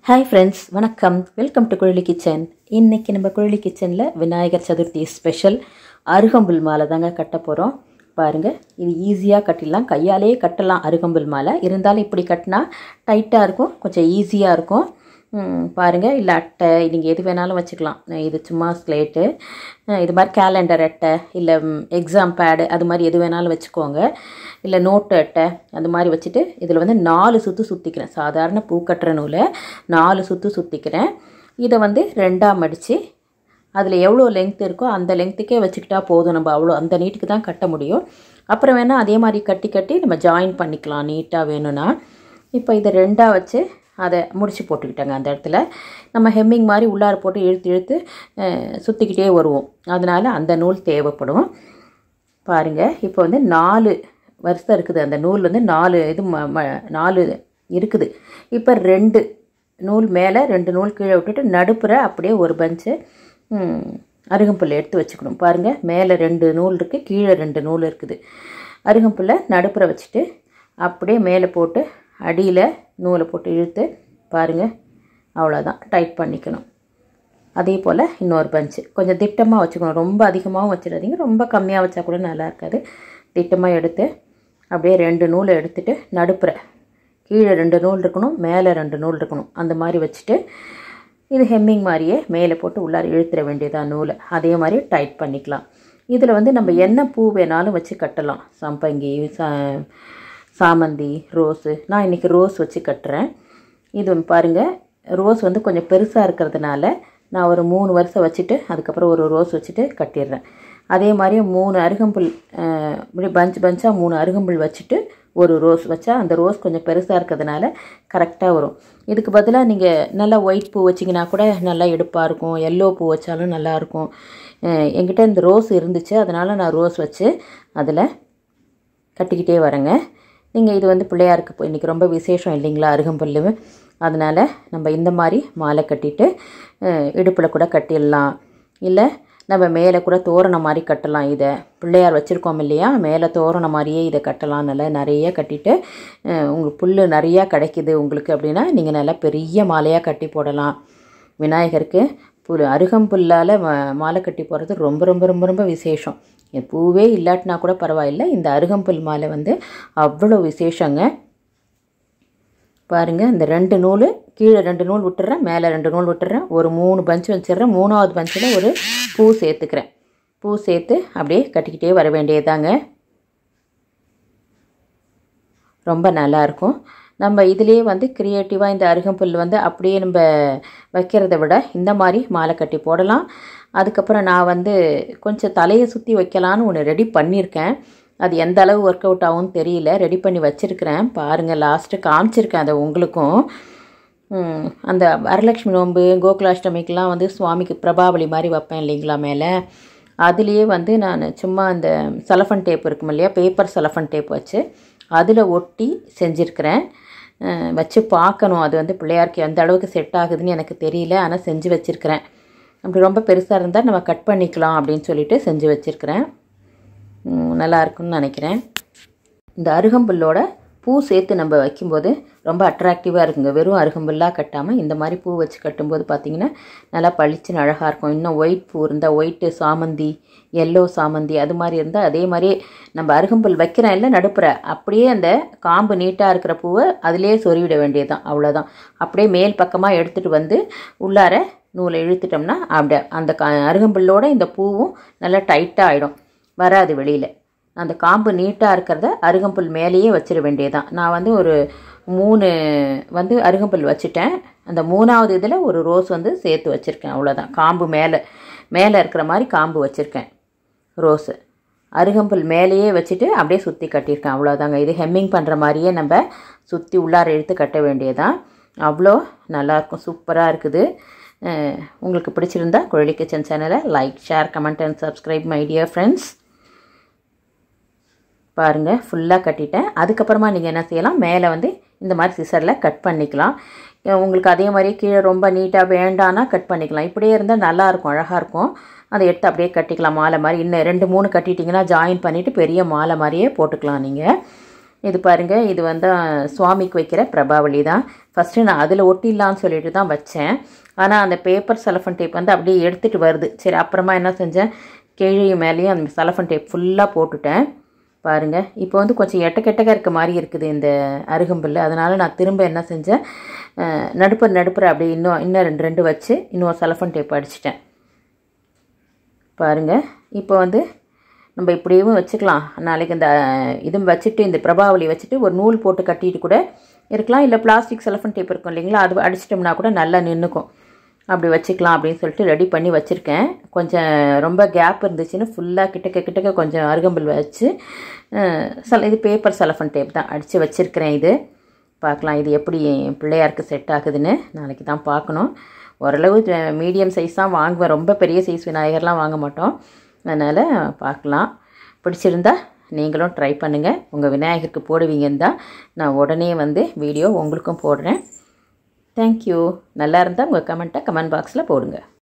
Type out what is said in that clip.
hi friends வணக்கம் welcome to Kuzhali kitchen இன்றைக்கி நம்ம குழலி கிச்சனில் விநாயகர் சதுர்த்தி ஸ்பெஷல் அருகம்புல் மாலை தாங்க கட்ட போகிறோம் பாருங்கள் இது ஈஸியாக கட்டிடலாம் கையாலேயே கட்டலாம் அருகம்புல் மாலை இருந்தாலும் இப்படி கட்டினா டைட்டாக இருக்கும் கொஞ்சம் ஈஸியாக இருக்கும் ம், பாருங்கள் இல்லை அட்டை நீங்கள் எது வேணாலும் வச்சுக்கலாம் இது சும்மா ஸ்லேட்டு இது மாதிரி கேலண்டர் அட்டை இல்லை எக்ஸாம் பேடு அது மாதிரி எது வேணாலும் வச்சுக்கோங்க இல்லை நோட்டு அட்டை அது மாதிரி வச்சுட்டு இதில் வந்து நாலு சுற்று சுற்றிக்கிறேன் சாதாரண பூ கட்டுற நூலை நாலு சுற்று சுற்றிக்கிறேன் இதை வந்து ரெண்டாக மடித்து அதில் எவ்வளோ லெங்த் இருக்கோ அந்த லெங்த்துக்கே வச்சுக்கிட்டா போதும் நம்ம அவ்வளோ அந்த நீட்டுக்கு தான் கட்ட முடியும் அப்புறம் வேணால் அதே மாதிரி கட்டி கட்டி நம்ம ஜாயின் பண்ணிக்கலாம் நீட்டாக வேணும்னா இப்போ இதை ரெண்டாக வச்சு அதை முடிச்சு போட்டுக்கிட்டேங்க அந்த இடத்துல நம்ம ஹெம்மிங் மாதிரி உள்ளார போட்டு இழுத்து இழுத்து அஹ், சுற்றிக்கிட்டே வருவோம் அதனால் அந்த நூல் தேவைப்படும் பாருங்கள் இப்போ வந்து நாலு வருஷம் இருக்குது அந்த நூல் வந்து நாலு இது ம ம- நாலு இருக்குது இப்போ ரெண்டு நூல் மேலே ரெண்டு நூல் கீழே விட்டுட்டு நடுப்புற அப்படியே ஒரு பஞ்சு அருகம்புல் எடுத்து வச்சுக்கணும் பாருங்கள் மேலே ரெண்டு நூல் இருக்குது கீழே ரெண்டு நூல் இருக்குது அருகம்புல்லை நடுப்புற வச்சுட்டு அப்படியே மேலே போட்டு அடியில் நூலை போட்டு இழுத்து பாருங்கள் அவ்வளோதான் டைட் பண்ணிக்கணும் அதே போல் இன்னொரு பஞ்சு கொஞ்சம் திட்டமாக வச்சுக்கணும் ரொம்ப அதிகமாகவும் வச்சிடாதீங்க ரொம்ப கம்மியாக வச்சா கூட நல்லா இருக்காது திட்டமாக எடுத்து அப்படியே ரெண்டு நூலை எடுத்துட்டு நடுப்புற கீழே ரெண்டு நூல் இருக்கணும் மேலே ரெண்டு நூல் இருக்கணும் அந்த மாதிரி வச்சுட்டு இது ஹெம்மிங் மாதிரியே மேலே போட்டு உள்ளார இழுத்துற வேண்டியதான் நூலை அதே மாதிரி டைட் பண்ணிக்கலாம் இதில் வந்து நம்ம என்ன பூ வேணாலும் வச்சு கட்டலாம் சம்பங்கி சா சாமந்தி ரோஸு நான் இன்றைக்கி ரோஸ் வச்சு கட்டுறேன் இது பாருங்கள் ரோஸ் வந்து கொஞ்சம் பெருசாக இருக்கிறதுனால நான் ஒரு மூணு வருஷம் வச்சுட்டு அதுக்கப்புறம் ஒரு ரோஸ் வச்சுட்டு கட்டிடுறேன் அதே மாதிரி மூணு அருகம்புல் அஹ், இப்படி பஞ்ச் பஞ்சாக மூணு அருகம்புல் வச்சுட்டு ஒரு ரோஸ் வச்சா அந்த ரோஸ் கொஞ்சம் பெருசாக இருக்கிறதுனால கரெக்டாக வரும் இதுக்கு பதிலாக நீங்கள் நல்லா ஒயிட் பூ வச்சிங்கன்னா கூட நல்லா எடுப்பாக இருக்கும் எல்லோ பூ வச்சாலும் நல்லாயிருக்கும் என்கிட்ட இந்த ரோஸ் இருந்துச்சு அதனால் நான் ரோஸ் வச்சு அதில் கட்டிக்கிட்டே வரேங்க நீங்கள் இது வந்து பிள்ளையாருக்கு இப்போ இன்றைக்கி ரொம்ப விசேஷம் இல்லைங்களா அருகம்புல்லு அதனால் நம்ம இந்த மாதிரி மாலை கட்டிட்டு இடுப்பில் கூட கட்டிடலாம் இல்லை நம்ம மேலே கூட தோரணம் மாதிரி கட்டலாம் இதை பிள்ளையார் வச்சுருக்கோம் இல்லையா மேலே தோரணம் மாதிரியே இதை கட்டலாம் நல்லா நிறைய கட்டிட்டு அஹ், உங்களுக்கு புல் நிறையா கிடைக்குது உங்களுக்கு அப்படின்னா நீங்கள் நல்லா பெரிய மாலையாக கட்டி போடலாம் விநாயகருக்கு புல் அருகம்புல்லால் ம- மாலை கட்டி போடுறது ரொம்ப ரொம்ப ரொம்ப ரொம்ப விசேஷம் இது பூவே இல்லாட்டினா கூட பரவாயில்லை இந்த அருகம்புல் மாலை வந்து அவ்வளோ விசேஷங்க பாருங்கள் இந்த ரெண்டு நூல் கீழே ரெண்டு நூல் விட்டுறேன் மேலே ரெண்டு நூல் விட்டுறேன் ஒரு மூணு பஞ்சு வச்சிடுறேன் மூணாவது பஞ்சில் ஒரு பூ சேர்த்துக்கிறேன் பூ சேர்த்து அப்படியே கட்டிக்கிட்டே வர வேண்டியதாங்க ரொம்ப நல்லாயிருக்கும் நம்ம இதுலேயே வந்து க்ரியேட்டிவாக இந்த அருகம்புல் வந்து அப்படியே நம்ம வைக்கிறத விட இந்த மாதிரி மாலை கட்டி போடலாம் அதுக்கப்புறம் நான் வந்து கொஞ்சம் தலையை சுற்றி வைக்கலான்னு ஒன்று ரெடி பண்ணியிருக்கேன் அது எந்த அளவு ஒர்க் அவுட் ஆகும்னு தெரியல ரெடி பண்ணி வச்சுருக்கிறேன் பாருங்கள் லாஸ்ட்டு காமிச்சிருக்கேன் அதை உங்களுக்கும் ம், அந்த வரலட்சுமி நோன்பு கோகுலாஷ்டமிக்கெலாம் வந்து சுவாமிக்கு பிரபாவளி மாதிரி வைப்பேன் இல்லைங்களா மேலே அதுலேயே வந்து நான் சும்மா அந்த சலஃபன் டேப் இருக்கும் இல்லையா பேப்பர் சலஃபன் டேப் வச்சு அதில் ஒட்டி செஞ்சுருக்கிறேன் அஹ், வச்சு பார்க்கணும் அது வந்து பிள்ளையாருக்கு எந்த அளவுக்கு செட் ஆகுதுன்னு எனக்கு தெரியல ஆனால் செஞ்சு வச்சுருக்கிறேன் அப்படி ரொம்ப பெருசாக இருந்தால் நம்ம கட் பண்ணிக்கலாம் அப்படின்னு சொல்லிட்டு செஞ்சு வச்சுருக்கிறேன் ம், நல்லா இருக்கும்னு நினைக்கிறேன் இந்த அருகம்புல்லோட பூ சேர்த்து நம்ம வைக்கும்போது ரொம்ப அட்ராக்டிவாக இருக்குங்க வெறும் அருகம்புல்லாக கட்டாமல் இந்த மாதிரி பூ வச்சு கட்டும்போது பார்த்தீங்கன்னா நல்லா பளிச்சுன்னு அழகாக இருக்கும் இன்னும் ஒயிட் பூ இருந்தால் ஒயிட்டு சாமந்தி எல்லோ சாமந்தி அது மாதிரி இருந்தால் அதே மாதிரியே நம்ம அருகம்புல் வைக்கிறேன் இல்லை நடுப்புற அப்படியே அந்த காம்பு நீட்டாக இருக்கிற பூவை அதிலே சொருவிட வேண்டியதுதான் அவ்வளோதான் அப்படியே மேல் பக்கமாக எடுத்துகிட்டு வந்து உள்ளார நூலை இழுத்துட்டோம்னா அப்படியே அந்த க அருகம்புல்லோட இந்த பூவும் நல்லா டைட்டாக ஆகிடும் வராது வெளியில் அந்த காம்பு நீட்டாக இருக்கிறத அருகம்புல் மேலேயே வச்சிட வேண்டியதுதான் நான் வந்து ஒரு மூணு வந்து அருகம்புல் வச்சுட்டேன் அந்த மூணாவது இதில் ஒரு ரோஸ் வந்து சேர்த்து வச்சுருக்கேன் அவ்வளோதான் காம்பு மேலே மேலே இருக்கிற மாதிரி காம்பு வச்சுருக்கேன் ரோஸு அருகம்புல் மேலேயே வச்சுட்டு அப்படியே சுற்றி கட்டியிருக்கேன் அவ்வளோதாங்க இது ஹெம்மிங் பண்ணுற மாதிரியே நம்ம சுற்றி உள்ளார இழுத்து கட்ட வேண்டியதான் அவ்வளோ நல்லாயிருக்கும் சூப்பராக இருக்குது அஹ் உங்களுக்கு பிடிச்சிருந்தா குழலி கிச்சன் சேனலை like share comment and subscribe my dear friends பாருங்கள் ஃபுல்லாக கட்டிட்டேன் அதுக்கப்புறமா நீங்கள் என்ன செய்யலாம் மேலே வந்து இந்த மாதிரி சிசரில் கட் பண்ணிக்கலாம் அஹ் உங்களுக்கு அதே மாதிரி கீழே ரொம்ப நீட்டாக வேண்டானா கட் பண்ணிக்கலாம் இப்படியே இருந்தால் நல்லாயிருக்கும் அழகாக இருக்கும் அதை எடுத்து அப்படியே கட்டிக்கலாம் மாலை மாதிரி இன்னும் ரெண்டு மூணு கட்டிட்டிங்கன்னா ஜாயின் பண்ணிவிட்டு பெரிய மாலை மாதிரியே போட்டுக்கலாம் நீங்கள் இது பாருங்கள் இது வந்து சுவாமிக்கு வைக்கிற பிரபாவளி தான் ஃபஸ்ட்டு நான் அதில் ஒட்டிடலான்னு சொல்லிட்டு தான் வச்சேன் ஆனால் அந்த பேப்பர் செலஃபன் டேப் வந்து அப்படியே எடுத்துகிட்டு வருது சரி அப்புறமா என்ன செஞ்சேன் கீழே மேலேயும் அந்த செலஃபன் டேப் ஃபுல்லாக போட்டுட்டேன் பாருங்கள் இப்போ வந்து கொஞ்சம் எட்டக்கெட்டக இருக்க மாதிரி இருக்குது இந்த அருகம்புல் அதனால் நான் திரும்ப என்ன செஞ்சேன் நடுப்புற நடுப்புற அப்படியே இன்னும் இன்னும் ரெண்டு ரெண்டு வச்சு இன்னொரு செலஃபன் டேப் அடிச்சிட்டேன் பாருங்கள் இப்போ வந்து நம்ம இப்படியும் வச்சுக்கலாம் நாளைக்கு இந்த இது வச்சுட்டு இந்த பிரபாவளி வச்சுட்டு ஒரு நூல் போட்டு கட்டிட்டு கூட இருக்கலாம் இல்லை பிளாஸ்டிக் செலஃபன் டேப் இருக்கும் இல்லைங்களா அது அடிச்சிட்டோம்னா கூட நல்லா நின்றுக்கும் அப்படி வச்சுக்கலாம் அப்படின்னு சொல்லிட்டு ரெடி பண்ணி வச்சுருக்கேன் கொஞ்சம் ரொம்ப கேப் இருந்துச்சுன்னு ஃபுல்லாக கிட்டக்க கிட்டக்க கொஞ்சம் அருகம்புல் வச்சு சல இது பேப்பர் செலஃபன் டேப் தான் அடித்து வச்சுருக்கிறேன் இது பார்க்கலாம் இது எப்படி பிள்ளையாருக்கு செட் ஆகுதுன்னு நாளைக்கு தான் பார்க்கணும் ஓரளவு மீடியம் சைஸ் தான் வாங்குவேன் ரொம்ப பெரிய சைஸ் விநாயகர்லாம் வாங்க மாட்டோம் அதனால் பார்க்கலாம் பிடிச்சிருந்தா நீங்களும் ட்ரை பண்ணுங்கள் உங்கள் விநாயகருக்கு போடுவீங்கன்னு தான் நான் உடனே வந்து வீடியோ உங்களுக்கும் போடுறேன் தேங்க்யூ நல்லா இருந்தால் உங்கள் கமெண்ட்டை கமெண்ட் பாக்ஸில் போடுங்க